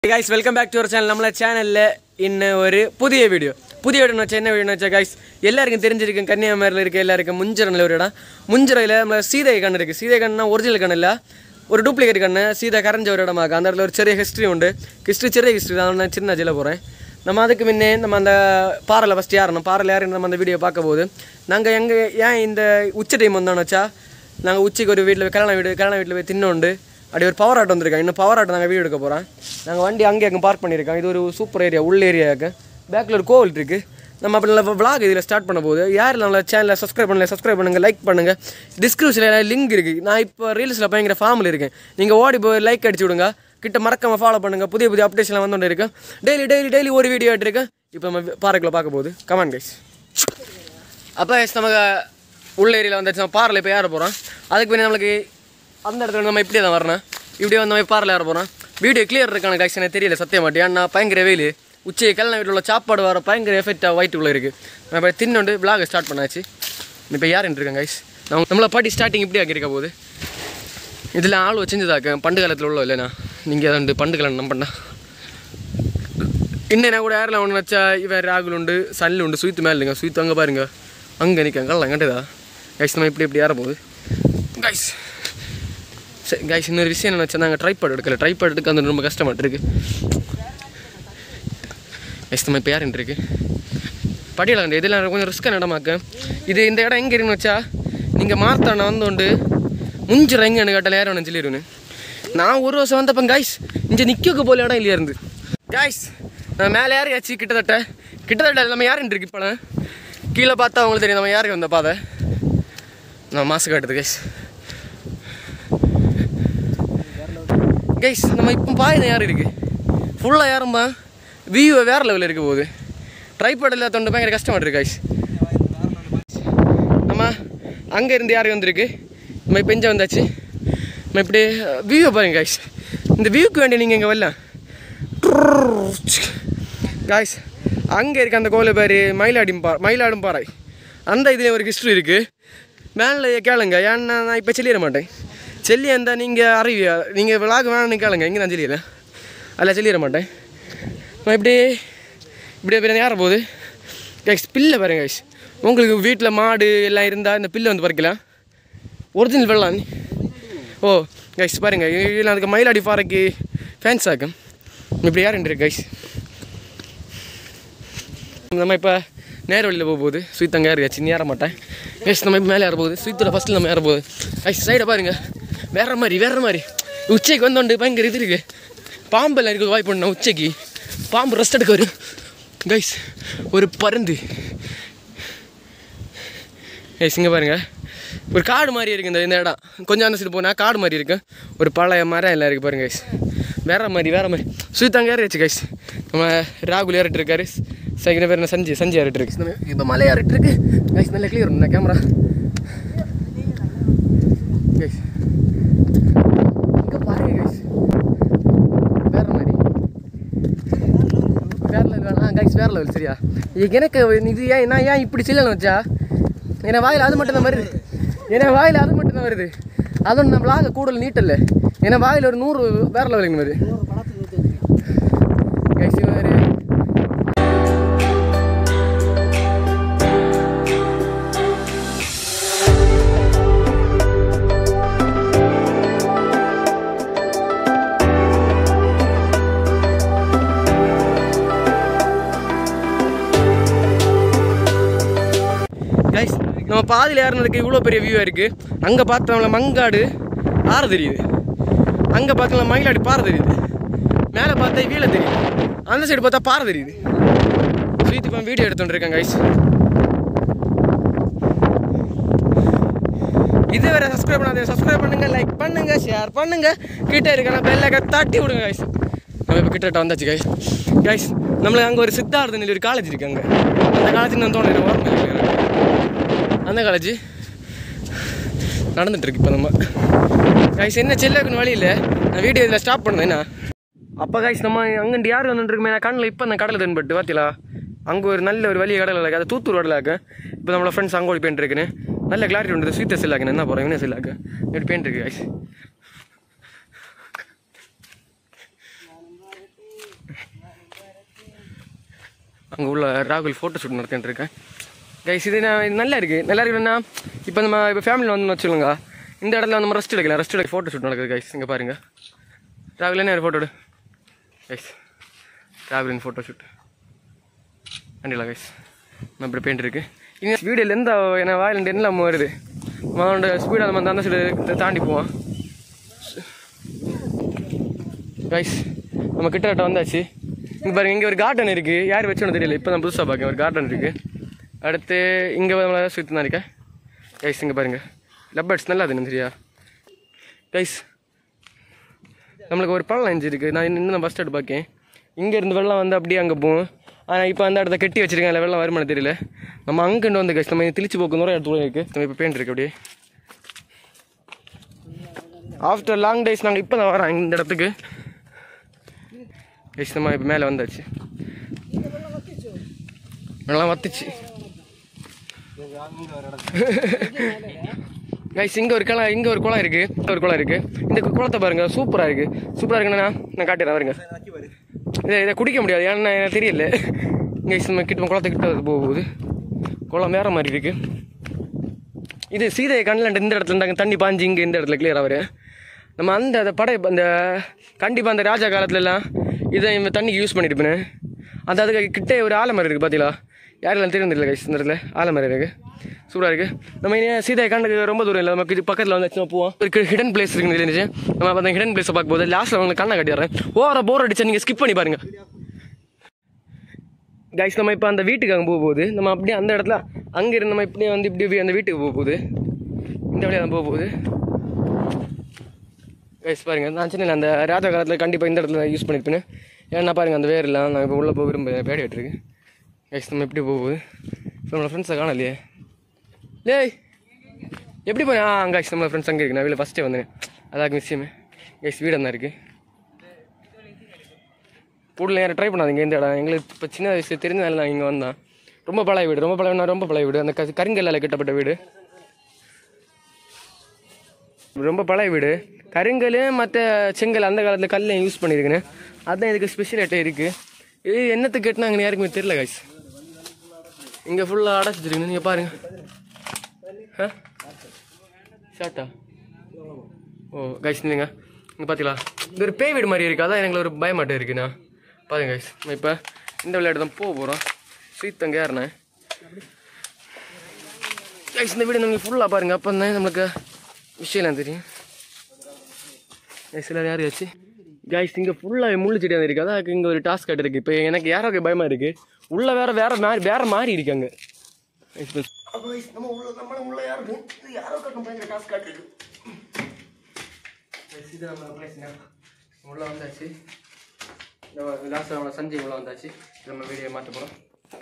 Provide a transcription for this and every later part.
Guys welcome back to our channel നമ്മളെ ചാനലിൽ ഇന്ന് ഒരു പുതിയ വീഡിയോ പുതിയ വീഡിയോ എന്ന് വെച്ചാൽ என்ன வீடியோன்னு வச்சா கைஸ் எல்லாருக்கும் தெரிஞ்சிருக்கும் கன்னியாகுமரியில் இருக்க எல்லாருக்கும் முஞ்சிரனில் ஒரு இடம் முஞ்சிரையில் நம்ம சீதை கண் இருக்குது சீதை கண்ணா ஒரிஜினல் கண் இல்லை ஒரு டூப்ளிகேட் கண்ணு சீதை கரைஞ்ச ஒரு இடமாக்கு அந்த இடத்துல ஒரு ചെറിയ ഹിസ്റ്ററി ഉണ്ട് ഹിസ്റ്ററി ചെറിയ ഹിസ്റ്ററി தான் நான் சின்ன சொல்ல போகிறேன் நம்ம அதுக்கு முன்னே நம்ம அந்த பாறையில் ஃபஸ்ட் யாரணும் பாறையில் யாரும் நம்ம அந்த வீடியோ பார்க்க போது நாங்கள் எங்கள் ஏன் இந்த உச்ச டைம் வந்தோன்னு வச்சா நாங்கள் உச்சிக்கு ஒரு வீட்டில் கல்யாண வீடு கல்யாண வீட்டில் போய் தின்னோண்டு அப்படி ஒரு பவர் ஆட்டோ வந்திருக்காங்க இன்னும் பவர் ஆட்டோ நாங்கள் வீடு எடுக்க போகிறோம் நாங்கள் வண்டி அங்கே அங்கே பார்க் பண்ணியிருக்கோம் இது ஒரு சூப்பர் ஏரியா உள்ள ஏரியாவுக்கு பேக்கில் ஒரு கோவில் இருக்குது நம்ம அப்படி நல்ல vlog இதில் ஸ்டார்ட் பண்ண போது யார் நம்மள சேனலை சப்ஸ்கிரைப் பண்ணல சப்ஸ்கிரைப் பண்ணுங்கள் லைக் பண்ணுங்கள் டிஸ்கிரிப்ஷனில் லிங்க் இருக்குது நான் இப்போ ரீல்ஸில் பயங்கர ஃபார்மில் இருக்கேன் நீங்கள் ஓடி போய் லைக் அடிச்சு விடுங்க கிட்ட மறக்காம ஃபாலோ பண்ணுங்கள் புதிய புதிய அப்டேஷன்லாம் வந்துட்டு இருக்கேன் டெய்லி டெய்லி டெய்லி ஒரு வீடியோ எடுத்திருக்கேன் இப்போ நம்ம பாறைக்குள்ள பார்க்க போகுது கமான் கைஸ் அப்போ நமக்கு உள்ள ஏரியாவில் வந்துச்சு நம்ம பாறையில் இப்போ ஏற போகிறோம் அதுக்கு பின்னாடி நம்மளுக்கு அந்த இடத்துல நம்ம இப்படியே தான் வரணும் இப்படியே வந்து நம்ம பாறையில் ஏற போகிறோம் வீடியோ கிளியர் இருக்கான கைஸ் எனக்கு தெரியல சத்தியம் மாட்டேன் ஏன்னா பயங்கர வெயில் உச்சி கல்யாண வீட்டில் உள்ள சாப்பாடு வர பயங்கர எஃபெக்டாக வயிற்றுக்குள்ளே இருக்குது நம்ம இப்போ தின்னொண்டு விளாக ஸ்டார்ட் பண்ணாச்சு இப்போ யார் இருக்கேன் கைஸ் நம்ம நம்மளை பாட்டி ஸ்டார்டிங் இப்படி ஆக்கியிருக்க போகுது இதில் ஆள் வச்சுருந்தாக்க பண்டு காலத்தில் உள்ள இல்லைண்ணா நீங்கள் வந்து பண்டு காலம் நம்பண்ணா இன்னும் கூட யாரில் ஒன்று வச்சா இவன் ராகுல் உண்டு சல்லு உண்டு சுயித்து மேலே இல்லைங்க சுயித்து அங்கே பாருங்க அங்கே நிற்க கல்லாம் கண்டதா கைஸ் நம்ம இப்படி இப்படி ஏற போகுது கைஸ் சரி கைஸ் இன்னொரு விஷயம் என்ன வச்சா நாங்கள் ட்ரைபாட் எடுக்கல ட்ரைபாட் எடுக்க வந்து ரொம்ப கஷ்டமாட்டு இருக்கு கைஸ் நம்ம இப்போ யாருன்னு இருக்கு படியில் கண்டு இதெல்லாம் கொஞ்சம் ரிஸ்க்கான இடமாக்க இது இந்த இடம் எங்கே இருக்குன்னு வச்சா நீங்கள் மார்த்தாண்ட வந்தோண்டு முஞ்சிற எங்கன்னு கேட்டால் யாரும் ஒன்று சொல்லிடுவேன் நான் ஒரு வருஷம் வந்தப்போ கைஸ் இங்கே நிற்க போல இடம் இல்லையா இருந்து கைஸ் நான் மேலே ஏறியாச்சு கிட்டத்தட்ட கிட்டத்தட்ட நம்ம யாருன்னு இருக்கு இப்போ கீழே பார்த்தா அவங்களுக்கு தெரியும் நம்ம யாருக்கு வந்த பாதை நான் மாசு காட்டுது கைஸ் கைஸ் நம்ம இப்போ பாயுது யார் இருக்கு ஃபுல்லாக யாரும்பா வியூ வேறு லெவலில் இருக்க போகுது ட்ரைபாட் இல்லாத தொண்டு பயங்கர கஷ்டமாக இருக்கு கைஸ் நம்ம அங்கே இருந்து யார் வந்திருக்கு நம்ம இப்போ இங்கே வந்தாச்சு நம்ம இப்படி வியூவை பாருங்க கைஸ் இந்த வியூக்கு வேண்டி நீங்கள் இங்கே வரலாம் காய்ஸ் அங்கே இருக்க அந்த கோவில் பேர் மயிலாடும் பா மயிலாடும் பாறை அந்த இதில் ஒரு ஹிஸ்ட்ரி இருக்குது மேலே கேளுங்க ஏன்னா நான் இப்போ சொல்லிட மாட்டேன் சொல்லி இருந்தால் நீங்கள் அறிவியா நீங்கள் விளாக் வேணும்னு கேளுங்க இங்கே நான் சொல்லிடுறேன் அதில் சொல்லிட மாட்டேன் நான் இப்படி இப்படியே போய் யார போகுது கைஸ் பில்லை பாருங்க கைஸ் உங்களுக்கு வீட்டில் மாடு எல்லாம் இருந்தால் இந்த பில்லை வந்து பறிக்கலாம் ஒரிஜினல் வெள்ளம் ஓ கைஸ் பாருங்க இதில் அதுக்கு மயிலாடி பாறைக்கு ஃபேன்ஸ் ஆக்கும் இப்படி யார் இருக்கு கைஸ் நம்ம இப்போ நேர வழியில் போக போகுது சுயித் அங்கே ஏறியாச்சு நீ ஏற மாட்டேன் கைஸ் நம்ம இப்போ மேலே ஏற போகுது சுயித்தில் ஃபஸ்ட்டில் நம்ம ஏற போகுது கைஸ் சைடை பாருங்க வேற மாதிரி வேற மாதிரி உச்சைக்கு வந்தோண்டு பயங்கர இது இருக்கு பாம்பெல்லாம் இருக்குது வாய்ப்பு பண்ண உச்சைக்கு பாம்பு ரெஸ்ட் எடுக்க வரும் கைஸ் ஒரு பருந்து கைஸ் இங்கே பாருங்க ஒரு காடு மாதிரி இருக்குது இந்த இந்த இடம் கொஞ்சம் அந்த சைடு போனால் காடு மாதிரி இருக்கு ஒரு பழைய மரம் எல்லாம் இருக்குது பாருங்க கைஸ் வேற மாதிரி வேற மாதிரி சுத்தாங்க ஏறிச்சு கைஸ் நம்ம ராகுல் ஏறிட்டு இருக்காரு சைக்கிள் பேர் என்ன சஞ்சய் சஞ்சய் ஏறிட்டு இருக்கு இப்போ மலை ஏறிட்டு இருக்கு கைஸ் நல்ல கிளியர் இந்த கேமரா கைஸ் இங்கே பாருங்க கைஸ் வேற மாதிரி வேற லெவல் வேணாம் ஆ கைஸ் வேற லெவல் சரியா இது எனக்கு இது ஏன் நான் ஏன் இப்படி சொல்லணும் வச்சா என் வாயில் அது மட்டும் தான் வருது என் வாயில் அது மட்டும் தான் வருது அதுவும் நம்ம லாக கூடல் நீட்டல்ல என் வாயில் ஒரு நூறு வேற லெவலுக்கு வருது கைஸ் வேறு கைஸ் நம்ம பாதியில் ஏறினதுக்கு இவ்வளோ பெரிய வியூவாக இருக்குது அங்கே பார்த்தோம்ல மங்காடு ஆறு தெரியுது அங்கே பார்த்தோம்ல மயிலாடி பாறை தெரியுது மேலே பார்த்தா வீழ தெரியுது அந்த சைடு பார்த்தா பாறை தெரியுது சுயித்து இப்போ வீடியோ எடுத்துட்டு இருக்கேன் கைஸ் இது வேற சப்ஸ்கிரைப் பண்ணாதே சப்ஸ்கிரைப் பண்ணுங்க லைக் பண்ணுங்க ஷேர் பண்ணுங்க கிட்ட இருக்க பெல்லைக்க தட்டி விடுங்க கைஸ் நம்ம இப்போ கிட்ட வந்தாச்சு கைஸ் கைஸ் நம்மளுக்கு அங்கே ஒரு சித்தார்த்தனில் ஒரு காலேஜ் இருக்கு அங்கே அந்த காலேஜ் நான் தோணுது வரணும் எனக்கு. அந்த காலேஜ் நடந்துட்டு இருக்கு இப்போ நம்ம கைஸ் என்ன செல்லக்குன்னு வழி இல்லை நான் வீடியோ இதில் ஸ்டாப் பண்ணேன் என்ன அப்போ கைஸ் நம்ம அங்கே யார் வந்துட்டுருக்குமே நான் கண்ணில் இப்போ நான் கடலை தென்பட்டு பார்த்தீங்களா அங்கே ஒரு நல்ல ஒரு வலிய கடலை இருக்கு அது தூத்தூர் கடலை இருக்கு இப்போ நம்மளோட ஃப்ரெண்ட்ஸ் அங்கே ஓடி போயிட்டு இருக்குன்னு நல்ல கிளாரிட்டி உண்டு ஸ்வீட்டை செல்லாக்கு என்ன போகிறேன் இவனே செல்லாக்கு இப்படி போயிட்டு இருக்கு கைஸ் அங்கே உள்ள ராகுல் ஃபோட்டோ ஷூட் நடத்திட்டு இருக்கேன் கைஸ் இது நான் நல்லா இருக்குது நல்லா இருக்குன்னா இப்போ நம்ம இப்போ ஃபேமிலியில் வந்து வச்சுக்கோங்க இந்த இடத்துல நம்ம ரெஸ்ட் எடுக்கலாம் ரெஸ்ட் எடுக்க ஃபோட்டோ ஷூட் நடக்குது கைஸ் இங்கே பாருங்கள் ராகுல் என்ன ஃபோட்டோ எடு கைஸ் ராகுலின் ஃபோட்டோ ஷூட் கண்டிப்பா கைஸ் நம்ம இப்படி பெயிண்ட் இருக்குது இனி வீடியோவில் எந்த என்ன வாயில் என்ன வருது அவனோட ஸ்பீடாக நம்ம அந்த சைடு தாண்டி போவான் கைஸ் நம்ம கிட்ட வந்தாச்சு இங்கே பாருங்க இங்கே ஒரு கார்டன் இருக்குது யார் வச்சோன்னு தெரியல இப்போ தான் புதுசாக பார்க்கேன் ஒரு கார்டன் இருக்குது அடுத்து இங்கே சுற்றி தான் இருக்கேன் கைஸ் இங்கே பாருங்க லப்பர்ட்ஸ் நல்லா அது சரியா கைஸ் நம்மளுக்கு ஒரு பள்ளம் அஞ்சு இருக்குது நான் இன்னும் நான் பஸ் ஸ்டாண்ட் பார்க்கேன் இங்கே இருந்து வெள்ளம் வந்து அப்படியே அங்கே போகும் ஆனால் இப்போ அந்த இடத்த கட்டி வச்சிருக்கேன் அதில் வெள்ளம் வருமானு தெரியல நம்ம அங்கிட்டு வந்து கைஸ் நம்ம திருச்சி போக்கு நிறைய இடத்துல இருக்குது நம்ம இப்போ பெயிண்ட் இருக்கு அப்படியே ஆஃப்டர் லாங் டேஸ் நாங்கள் இப்போ தான் வரோம் இந்த இடத்துக்கு கைஸ் நம்ம இப்போ மேலே வந்தாச்சு வெள்ளம் வத்துச்சு கைஸ் இங்கே ஒரு குளம் இங்கே ஒரு குளம் இருக்குது இங்க ஒரு குளம் இருக்குது இந்த குளத்தை பாருங்க சூப்பராக இருக்குது சூப்பராக இருக்குண்ணா நான் காட்டுறேன் பாருங்க இதை இதை குடிக்க முடியாது ஏன்னா எனக்கு தெரியல கைஸ் நம்ம கிட்ட குளத்தை கிட்ட போகுது குளம் வேற மாதிரி இருக்குது இது சீதையை கண்ணில் இந்த இடத்துல இருந்தாங்க தண்ணி பாஞ்சு இங்கே இந்த இடத்துல கிளியர் ஆகுது நம்ம அந்த அந்த படை அந்த கண்டிப்பாக அந்த ராஜா காலத்துலலாம் இதை இந்த தண்ணிக்கு யூஸ் பண்ணியிருப்பேன் அந்த அதுக்கு கிட்டே ஒரு ஆலமரம் இருக்குது பார்த்தீங்களா யாரெல்லாம் தெரியும் தெரியல கைஸ் இந்த இடத்துல ஆலமரம் இருக்குது சூப்பராக இருக்குது நம்ம இனி சீதை கண்டுக்கு ரொம்ப தூரம் இல்லை நமக்கு இது பக்கத்தில் வந்து நம்ம போவோம் ஒரு ஹிடன் பிளேஸ் இருக்குன்னு தெரிஞ்சு நம்ம அந்த ஹிடன் பிளேஸை பார்க்க போது லாஸ்ட்டில் உங்களுக்கு கண்ணை கட்டிடுறேன் ஓர போர் அடிச்சா நீங்கள் ஸ்கிப் பண்ணி பாருங்க கைஸ் நம்ம இப்போ அந்த வீட்டுக்கு அங்கே போக போகுது நம்ம அப்படியே அந்த இடத்துல அங்கே இருந்து நம்ம இப்படியே வந்து இப்படி அந்த வீட்டுக்கு போக போகுது இந்த வழியாக தான் போக போகுது கைஸ் பாருங்க நான் சின்ன அந்த ராஜா காலத்தில் கண்டிப்பாக இந்த இடத்துல யூஸ் பண்ணியிருப்பேன் ஏன்னா பாருங்க அந்த வேர் இல்லை நான் இப்போ உள்ளே போக விரும்ப பேடி விட்டுருக்கு கைஸ் நம்ம எப்படி போக போகுது இப்போ நம்மளோட ஃப்ரெண்ட்ஸை காணலையே லேய் எப்படி போய் ஆ கைஸ் நம்ம ஃப்ரெண்ட்ஸ் அங்கே இருக்கு நான் வீட்டில் ஃபஸ்ட்டே வந்தேன் அதாக்கு விஷயமே கைஸ் வீடு தான் இருக்குது கூடல யாரும் ட்ரை பண்ணாதீங்க இந்த இடம் எங்களுக்கு இப்போ சின்ன வயசு தெரிஞ்சதால நான் இங்கே வந்தேன் ரொம்ப பழைய வீடு ரொம்ப பழைய ரொம்ப பழைய வீடு அந்த க- கருங்கல்லால் கட்டப்பட்ட வீடு ரொம்ப பழைய வீடு கருங்கல் மற்ற செங்கல் அந்த காலத்தில் கல்லை யூஸ் பண்ணியிருக்கேன் அதான் இதுக்கு ஸ்பெஷலிட்டி இருக்குது இது என்னத்துக்கு கட்டினாங்கன்னு யாருக்குமே தெரியல காய்ஸ் இங்கே ஃபுல்லாக அடைச்சி வச்சிருக்கீங்க நீங்கள் பாருங்க ஆ ஷார்ட்டா ஓ கைஸ் நீங்க இங்கே பார்த்தீங்களா இது ஒரு பேய் வீடு மாதிரி இருக்குது அதான் எனக்கு ஒரு பயமாட்டம் இருக்குண்ணா பாருங்க கைஸ் நம்ம இப்போ இந்த விளையாட்டு தான் போக போகிறோம் ஸ்வீட் தங்க ஏறினேன் கைஸ் இந்த வீடு நமக்கு ஃபுல்லாக பாருங்க அப்போ தான் நம்மளுக்கு விஷயம்லாம் தெரியும் கைஸ் எல்லாரும் யார் ஆச்சு கைஸ் இங்கே ஃபுல்லாக முள்ளு செடியாக இருக்குது அதான் இங்கே ஒரு டாஸ்க் காட்டு இருக்குது இப்போ எனக்கு யாராவது பயமாக இருக்குது உள்ள வேற வேற மாதிரி வேற மாதிரி இருக்காங்க நம்ம உள்ள நம்ம உள்ள யாருக்கு யாரோ கட்டும் பயங்கர டாஸ்க் காட்டு இது நம்ம பிளேஸ்னா உள்ள வந்தாச்சு லாஸ்ட் நம்ம சஞ்சய் உள்ள வந்தாச்சு நம்ம வீடியோ மாற்ற போகிறோம்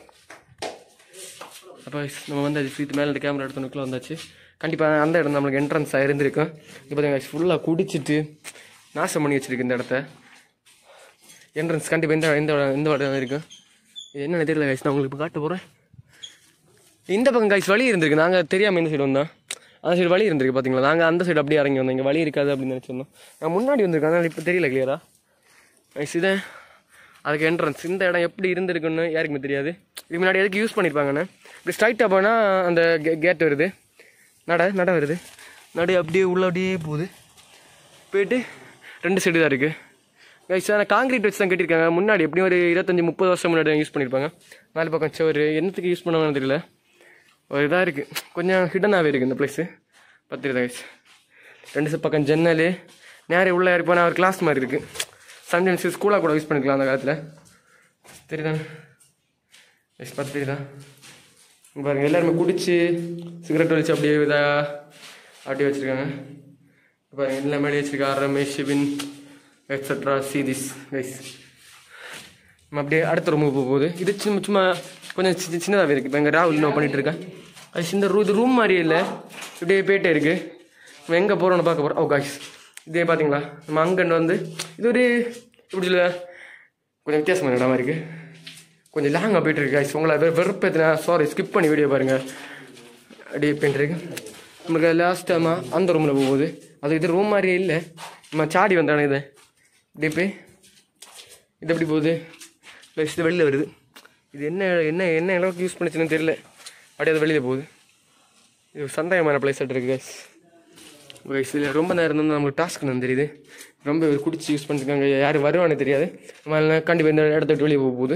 அப்போ நம்ம வந்து அது இது மேலே கேமரா எடுத்தோன்னுக்குள்ள வந்தாச்சு கண்டிப்பாக அந்த இடம் நம்மளுக்கு என்ட்ரன்ஸ் இருந்திருக்கும் இப்போ பார்த்தீங்கன்னா ஃபுல்லாக குடிச்சிட்டு நாசம் பண்ணி வச்சிருக்கு இந்த இடத்த என்ட்ரன்ஸ் கண்டிப்பாக இந்த இந்த இந்த இடம் இருக்கும் இது என்னென்ன தெரியல கைஸ் நான் உங்களுக்கு இப்போ காட்ட போகிறேன் இந்த பக்கம் கைஸ் வழி இருந்திருக்கு நாங்கள் தெரியாமல் இந்த சைடு வந்தோம் அந்த சைடு வழி இருந்திருக்கு பார்த்தீங்களா நாங்கள் அந்த சைடு அப்படியே இறங்கி வந்தோம் இங்கே வழி இருக்காது அப்படின்னு நினச்சிருந்தோம் நான் முன்னாடி வந்திருக்கேன் அதனால் இப்போ தெரியல கிளியரா கைஸ் இதே அதுக்கு என்ட்ரன்ஸ் இந்த இடம் எப்படி இருந்திருக்குன்னு யாருக்குமே தெரியாது இதுக்கு முன்னாடி எதுக்கு யூஸ் பண்ணியிருப்பாங்கன்னு இப்படி ஸ்ட்ரைட்டாக போனால் அந்த கேட் வருது நட நட வருது நடு அப்படியே உள்ள அப்படியே போகுது போயிட்டு ரெண்டு சைடு தான் இருக்குது கைஸ் ஆனால் காங்கிரீட் வச்சு தான் கட்டியிருக்காங்க முன்னாடி எப்படியும் ஒரு இருபத்தஞ்சி முப்பது வருஷம் முன்னாடி யூஸ் பண்ணியிருப்பாங்க நாலு பக்கம் சோறு என்னத்துக்கு யூஸ் பண்ணுவாங்கன்னு தெரியல ஒரு இதாக இருக்குது கொஞ்சம் ஹிடனாகவே இருக்குது இந்த பிளேஸு பத்திரிதா கைஸ் ரெண்டு சைடு பக்கம் ஜன்னல் நேரே உள்ள ஏறி போனால் ஒரு கிளாஸ் மாதிரி இருக்குது சம்டைம்ஸ் ஸ்கூலாக கூட யூஸ் பண்ணிக்கலாம் அந்த காலத்தில் தெரியுதானே கைஸ் பார்த்து தெரியுதா இங்க பாருங்க எல்லாருமே குடிச்சு சிகரெட் வச்சு அப்படியே இதாக அப்படியே வச்சுருக்காங்க இங்க பாருங்க எல்லாமே அப்படியே வச்சிருக்காங்க ரமேஷ் ஷிபின் எக்ஸட்ரா சீதிஸ் கைஸ் நம்ம அப்படியே அடுத்த ரூமுக்கு போக போகுது இது சும்மா சும்மா கொஞ்சம் சி சின்னதாகவே இருக்குது இப்போ எங்கள் ராகுல் இன்னும் பண்ணிட்டு இருக்கேன் அது இந்த ரூ இது ரூம் மாதிரி இல்லை இப்படியே போயிட்டே இருக்குது நம்ம எங்கே போகிறோம்னு பார்க்க போகிறோம் ஓ காய்ஸ் இதே பார்த்தீங்களா நம்ம அங்கன்னு வந்து இது ஒரு எப்படி சொல்ல கொஞ்சம் வித்தியாசமான இடமா இருக்குது கொஞ்சம் லாங்காக போயிட்டு இருக்கு guys. உங்களை வெ வெறுப்பேற்றினா சாரி ஸ்கிப் பண்ணி வீடியோ பாருங்க அப்படியே போயிட்டு இருக்கு நமக்கு லாஸ்ட் டைமாக அந்த ரூமில் போகுது அது இது ரூம் மாதிரியே இல்லை நம்ம சாடி வந்தானே இது இப்படியே போய் இது எப்படி போகுது ப்ளஸ் இது வெளில வருது இது என்ன என்ன என்ன அளவுக்கு யூஸ் பண்ணிச்சுன்னு தெரியல அப்படியே அது வெளியே போகுது இது ஒரு சந்தேகமான பிளேஸ் இருக்குது கைஸ் கைஸ் இதில் ரொம்ப நேரம் வந்து நமக்கு டாஸ்க் வந்து தெரியுது ரொம்ப இவர் குடிச்சு யூஸ் பண்ணிருக்காங்க யார் வருவானு தெரியாது நம்ம கண்டிப்பாக இந்த இடத்த விட்டு வெளியே போக போகுது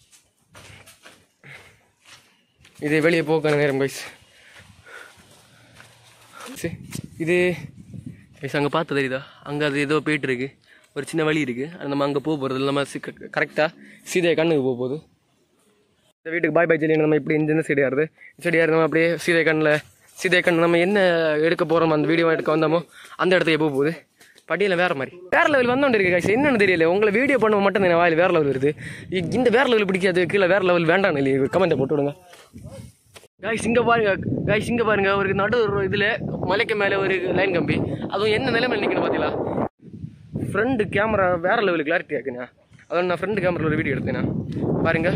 இது வெளியே போக்கான நேரம் கைஸ் சரி இது கைஸ் அங்கே பார்த்து தெரியுதா அங்கே அது ஏதோ போயிட்டு இருக்கு ஒரு சின்ன வழி இருக்குது அது நம்ம அங்கே போக போகிறது நம்ம கரெக்டாக சீதையை கண்ணுக்கு போக போகுது இந்த வீட்டுக்கு பாய் பாய் சொல்லி நம்ம இப்படி இந்த சைடு ஏறுது சைடு ஏறி நம்ம அப்படியே சீதை கண்ணில் சீதை கண் நம்ம என்ன எடுக்க போகிறோமோ அந்த வீடியோ எடுக்க வந்தோமோ அந்த இடத்துக்கு போக போகுது படியில் வேற மாதிரி வேற லெவல் வந்தோண்டு இருக்கு காய்ச்சி என்னன்னு தெரியல உங்களை வீடியோ பண்ணுவோம் மட்டும் என் வாயில் வேற லெவல் வருது இ- இந்த வேற லெவல் பிடிக்காது கீழே வேற லெவல் வேண்டாம் இல்லையா கமெண்ட்டை போட்டு விடுங்க காய்ஸ் இங்கே பாருங்க காய்ஸ் இங்கே பாருங்க ஒரு நடு இதில் மலைக்கு மேலே ஒரு லைன் கம்பி அதுவும் என்ன நிலைமையில் நிற்கணும் பார்த்தீங்களா ஃப்ரண்ட் கேமரா வேற லெவல் கிளாரிட்டி ஆக்குண்ணா அதோட நான் ஃப்ரண்ட் கேமராவில் ஒரு வீடியோ எடுத்தேண்ணா பாருங்க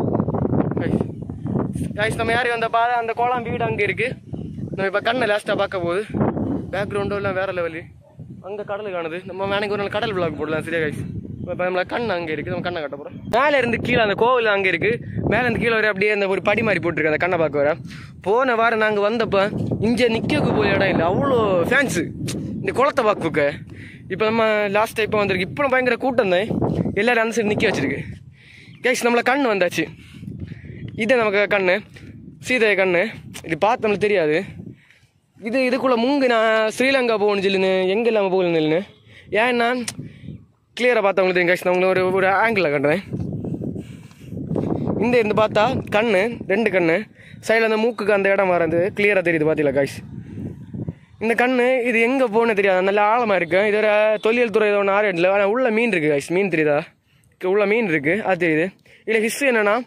காய்ஸ் நம்ம யாரும் அந்த பாரு அந்த கோலாம் வீடு அங்கே இருக்கு நம்ம இப்போ கண்ணை லாஸ்ட்டாக பார்க்க போகுது பேக்ரவுண்டும் எல்லாம் வேற லெவலு அங்கே கடல் காணுது நம்ம வேணைக்கு ஒரு நாள் கடல் விளாக் போடலாம் சரியா காய்ஸ் இப்போ நம்மள கண் அங்கே இருக்குது நம்ம கண்ணை கட்ட போகிறோம் மேலே இருந்து கீழே அந்த கோவில் அங்கே இருக்குது மேலே இருந்து கீழே வர அப்படியே அந்த ஒரு படி மாதிரி போட்டிருக்கு அந்த கண்ணை பார்க்க வர போன வாரம் நாங்கள் வந்தப்போ இங்கே நிற்கக்கு போய் இடம் இல்லை அவ்வளோ ஃபேன்ஸு இந்த குளத்தை பார்க்க இப்போ நம்ம லாஸ்ட் இப்போ வந்திருக்கு இப்போ பயங்கர கூட்டம் தான் எல்லாரும் அந்த சைடு நிற்க வச்சிருக்கு கேஸ் நம்மள கண் வந்தாச்சு இது நமக்கு கண்ணு சீதை கண்ணு இது பார்த்து நம்மளுக்கு தெரியாது இது இதுக்குள்ளே முங்கு நான் ஸ்ரீலங்கா போகணும் சொல்லுன்னு எங்கே இல்லாமல் போகணும்னு இல்லைன்னு ஏன்னா கிளியராக பார்த்தவங்களுக்கு தெரியும் guys. நான் உங்களுக்கு ஒரு ஒரு ஆங்கிளில் கட்டுறேன் இந்த இருந்து பார்த்தா கண்ணு ரெண்டு கண்ணு சைடில் அந்த மூக்குக்கு அந்த இடம் வர்றது கிளியராக தெரியுது பார்த்தீங்களா காய்ஸ் இந்த கண்ணு இது எங்கே போகணும்னு தெரியாது நல்ல ஆழமாக இருக்கு இது ஒரு தொழில் துறை ஒன்று ஆறு ஆனால் உள்ள மீன் இருக்குது காய்ஸ் மீன் தெரியுதா உள்ள மீன் இருக்குது அது தெரியுது இதில் ஹிஸ்ட்ரி என்னென்னா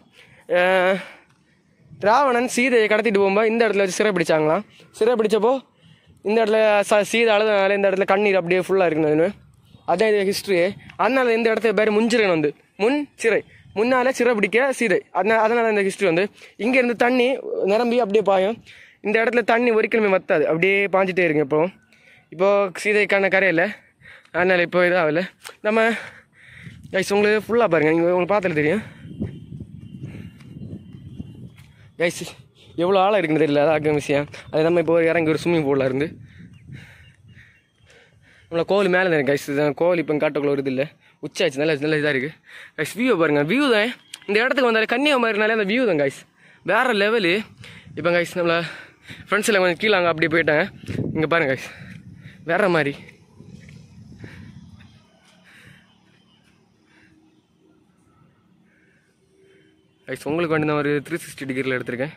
ராவணன் சீதையை கடத்திட்டு போகும்போது இந்த இடத்துல வச்சு சிறை பிடிச்சாங்களாம் சிறை பிடிச்சப்போ இந்த இடத்துல ச சீதை அழுதுனால இந்த இடத்துல கண்ணீர் அப்படியே ஃபுல்லாக இருக்குன்னு அதான் இது ஹிஸ்ட்ரி அதனால இந்த இடத்துல பேர் முஞ்சிரன் வந்து முன் சிறை முன்னால் சிறை பிடிக்க சீதை அதனால அதனால இந்த ஹிஸ்ட்ரி வந்து இங்கேருந்து தண்ணி நிரம்பி அப்படியே பாயும் இந்த இடத்துல தண்ணி ஒரு கிழமை வத்தாது அப்படியே பாஞ்சிட்டே இருக்கு இப்போ இப்போ சீதைக்கான கரையில் அதனால் இப்போ இதாகல நம்ம கைஸ் உங்களுக்கு ஃபுல்லாக பாருங்கள் நீங்கள் உங்களுக்கு பார்த்தாலே தெரியும் கைஸ் எவ்வளோ ஆழம் இருக்குன்னு தெரியல அதான் விஷயம் அது நம்ம இப்போ இறங்கி ஒரு ஸ்விம்மிங் பூலில் இருந்து நம்மள கோவில் மேலே தான் கைஸ் கோவில் இப்போ காட்டுக்குள்ள ஒரு இது இல்லை உச்சாச்சு நல்ல நல்ல இதாக இருக்குது கைஸ் வியூ பாருங்கள் வியூ தான் இந்த இடத்துக்கு வந்தாலே கன்னியாகுமரினாலே அந்த வியூ தான் கைஸ் வேறு லெவலு இப்போ கைஸ் நம்மள ஃப்ரெண்ட்ஸ் எல்லாம் கொஞ்சம் கீழே அங்கே அப்படியே போயிட்டாங்க இங்கே பாருங்க கைஸ் வேற மாதிரி கைஸ் உங்களுக்கு வேண்டி நான் ஒரு த்ரீ சிக்ஸ்டி டிகிரியில் எடுத்திருக்கேன்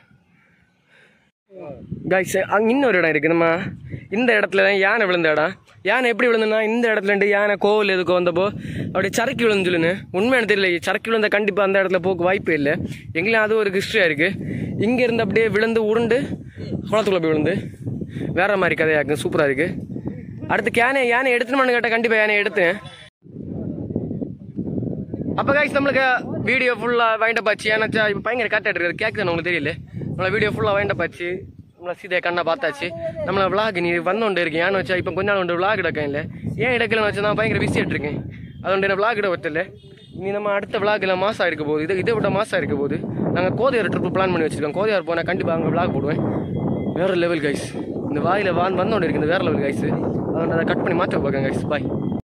கைஸ் அங்கே இன்னொரு இடம் இருக்குது நம்ம இந்த இடத்துல தான் யானை விழுந்த இடம் யானை எப்படி விழுந்துன்னா இந்த இடத்துல இருந்து யானை கோவில் எதுக்கு வந்தப்போ அப்படியே சரக்கி விழுந்து சொல்லுன்னு உண்மையான தெரியல சரக்கி விழுந்த கண்டிப்பாக அந்த இடத்துல போக்கு வாய்ப்பே இல்லை எங்கேயும் அது ஒரு ஹிஸ்ட்ரியாக இருக்குது இங்கே இருந்து அப்படியே விழுந்து உருண்டு குளத்துக்குள்ள போய் விழுந்து வேற மாதிரி கதையாக்கு சூப்பராக இருக்குது அடுத்து யானை யானை எடுத்துன்னு கேட்டால் கண்டிப்பாக யானை எடுத்தேன் அப்போ கைஸ் நம்மளுக்கு வீடியோ ஃபுல்லாக வைண்டப் ஆச்சு ஏன்னாச்சா இப்போ பயங்கர கரெக்டாக இருக்குது கேட்குது உங்களுக்கு தெரியல நம்மள வீடியோ ஃபுல்லாக வைண்டப் ஆச்சு நம்மளை சீதையை கண்ணை பார்த்தாச்சு நம்மளை விளாக் நீ வந்தோண்டு இருக்கேன் ஏன்னு வச்சா இப்போ கொஞ்ச நாள் ஒன்று விளாக் எடுக்க இல்லை ஏன் எடுக்கலன்னு வச்சா நான் பயங்கர பிஸி இருக்கேன் அதோட என்ன விளாக் இட வரல இனி நம்ம அடுத்த விளாக்ல மாசம் இருக்க போகுது இது இதை விட மாசம் இருக்க போகுது நாங்கள் கோதையார் ட்ரிப் பிளான் பண்ணி வச்சிருக்கோம் கோதையார் போனால் கண்டிப்பாக அங்கே விளாக் போடுவேன் வேற லெவல் கைஸ் இந்த வாயில் வான் வந்தோண்டு இருக்கு இந்த வேற லெவல் கைஸ் அதோட அதை கட் பண்ணி மாற்ற பார்க்கேன் கைஸ் பாய்